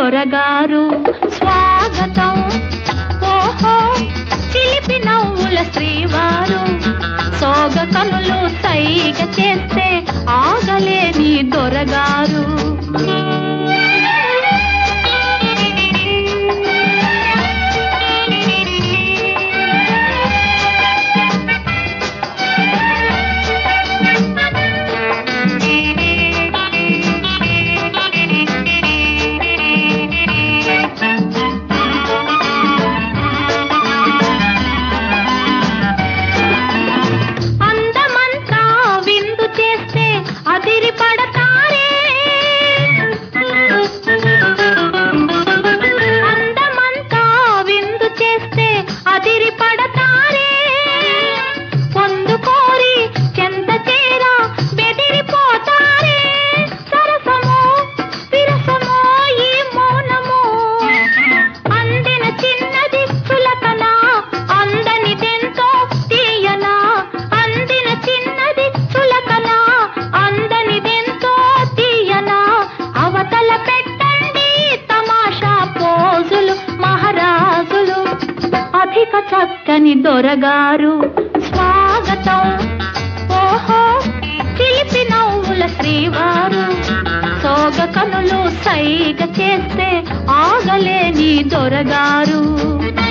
దొరగారు స్వాగతం ఓహో చిలిపి నవ్వుల శ్రీవారు సోగ కనులు సైగ చేస్తే ఆగలేని దొరగారు అందమంతా విందు చేస్తే అదిరి పడతారే అందమంతా విందు చేస్తే అదిరి పడతారే పొందుకోరి చెంత చేర బెదిరిపోతారే సరసమో విరసమో ఈ మౌనమో అందిన చిన్నది చులకన అందనిదెంతో తీయనా అందిన చిన్నది చులకన అందనిదెంతో తీయనా అవతల పెట్టండి తమాషా పోజులు మహారాజులు అధిక చక్కని దొరగారు స్వాగతం ఓహో చిలిపి నవ్వుల శ్రీవారు సోగ కనులు సైగ చేస్తే ఆగలేని దొరగారు